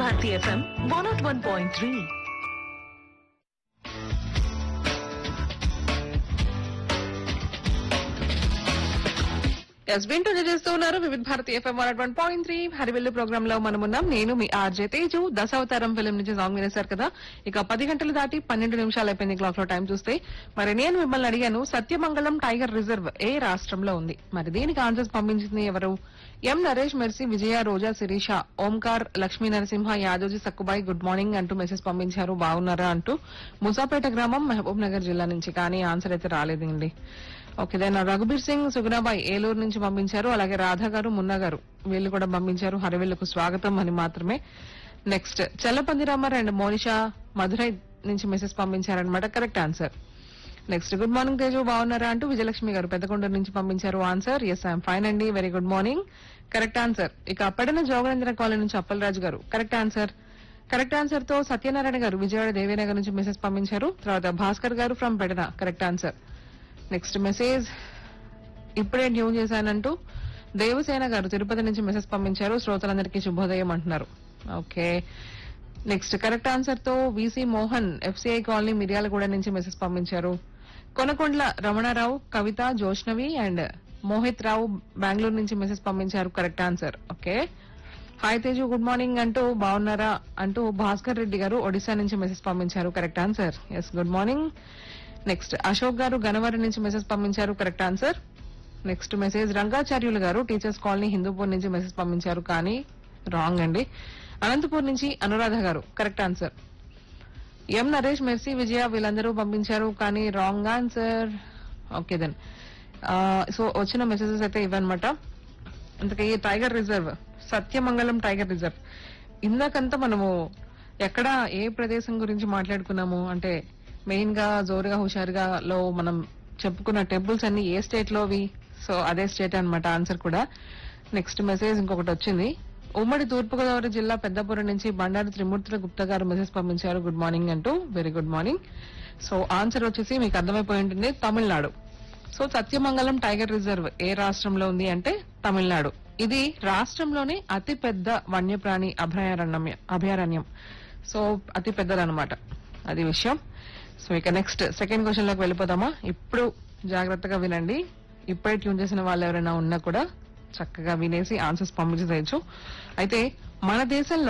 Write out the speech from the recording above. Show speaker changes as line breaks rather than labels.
Bharati FM one nought one point three
ఎస్ వింటూ చేస్తూ ఉన్నారు Vividh Bharati FM one one point three Harivillu program లో మనం ఉన్నాం నేను మీ ఆర్జే తేజు దశావతారం ఫిల్మ్ నుంచి సాంగ్ వినేశారు కదా ఇక పది గంటలు దాటి పన్నెండు నిమిషాలు అయిపోయింది క్లాక్ లో టైం చూస్తే మరి నేను మిమ్మల్ని అడిగాను సత్యమంగళం టైగర్ రిజర్వ్ ఏ రాష్ట్రంలో ఉంది మరి దీనికి ఆన్సర్స్ పంపించింది ఎవరు M Naresh Mercy Vijaya Roja Sirisha Omkar Lakshmi Narasimha Yadoji Sakkubai good morning అంటూ మెసేజ్ పంపించారు బాగున్నారా అంటూ ముసాపేట గ్రామం మహబూబ్ నగర్ జిల్లా నుంచి కానీ ఆన్సర్ అయితే రాలేదండి ఓకే దెన్ రఘుబీర్ సింగ్ సుగుణాబాయ్ ఏలూరు నుంచి పంపించారు అలాగే రాధా గారు మున్నా గారు వీళ్ళు కూడా పంపించారు హరివిల్లుకు స్వాగతం అని మాత్రమే నెక్స్ట్ చల్లపంది రామర్ అండ్ మోనిషా మధురై నుంచి మెసేజ్ పంపించారనమాట correct answer next good morning Teju బాగున్నారా అంటూ విజయలక్ష్మి గారు పెద్దకొండూరు నుంచి పంపించారు ఆన్సర్ ఎస్ ఐఎమ్ ఫైన్ అండి very good morning correct answer ఇక అప్పటిన జోగేంద్ర కాలనీ నుంచి అప్పలరాజు గారు కరెక్ట్ ఆన్సర్ కరెక్ట్ ఆన్సర్ తో సత్యనారాయణ గారు విజయవాడ దేవీనగర్ నుంచి మెసేజ్ పంపించారు తర్వాత భాస్కర్ గారు from Pedana correct answer next message ఇప్పుడే ట్యూన్ చేశానంటూ దేవసేన గారు తిరుపతి నుంచి మెసేజ్ పంపించారు శ్రోతలందరికీ శుభోదయం అంటున్నారు ఓకే నెక్స్ట్ కరెక్ట్ ఆన్సర్ తో VC Mohan FCI colony Miryalaguda నుంచి మెసేజ్ పంపించారు కొనకొండ్ల రమణారావు కవిత జోష్నవి అండ్ మోహిత్ రావు బెంగళూరు నుంచి మెసేజ్ పంపించారు correct answer okay hi Teju good morning అంటూ బాగున్నారా అంటూ భాస్కర్ రెడ్డి గారు ఒడిశా నుంచి మెసేజ్ పంపించారు correct answer yes good morning next Ashok గారు గనవరం నుంచి మెసేజ్ పంపించారు correct answer next message Rangacharyulu గారు టీచర్స్ కాలనీ హిందూపూర్ నుంచి మెసేజ్ పంపించారు కానీ రాంగ్ అండి అనంతపూర్ నుంచి అనురాధ గారు correct answer M Naresh Mercy Vijaya వీళ్ళందరూ పంపించారు కానీ wrong answer okay then so వచ్చిన మెసేజెస్ అయితే ఇవన్నమాట అందుకే ఈ tiger reserve Sathyamangalam tiger reserve ఇందాకంతా మనము ఎక్కడ ఏ ప్రదేశం గురించి మాట్లాడుకున్నాము అంటే మెయిన్ గా జోరుగా హుషారుగా లో మనం చెప్పుకున్న టెంపుల్స్ అన్ని ఏ స్టేట్ లోవి సో అదే స్టేట్ అన్నమాట ఆన్సర్ కూడా నెక్స్ట్ మెసేజ్ ఇంకొకటి వచ్చింది ఉమ్మడి తూర్పుగోదావరి జిల్లా పెద్దపురం నుంచి బండారు త్రిమూర్తుల గుప్తా గారు మెసేజ్ పంపించారు గుడ్ మార్నింగ్ అంటూ very good morning so answer వచ్చేసి మీకు అర్థమైపోయి ఉంటుంది Tamil Nadu so Sathyamangalam tiger reserve ఏ రాష్ట్రంలో ఉంది అంటే తమిళనాడు ఇది రాష్ట్రంలోనే అతి పెద్ద వన్యప్రాణి అభయారణ్యం అభయారణ్యం సో అతి పెద్దదన్నమాట అది విషయం సో ఇక నెక్స్ట్ సెకండ్ క్వశ్చన్ లోకి వెళ్ళిపోదామా ఇప్పుడు జాగ్రత్తగా వినండి ఇప్పుడే ట్యూన్ చేసిన వాళ్ళు ఎవరైనా ఉన్నా కూడా చక్కగా వినేసి ఆన్సర్స్ పంపించవచ్చు అయితే మన దేశంలో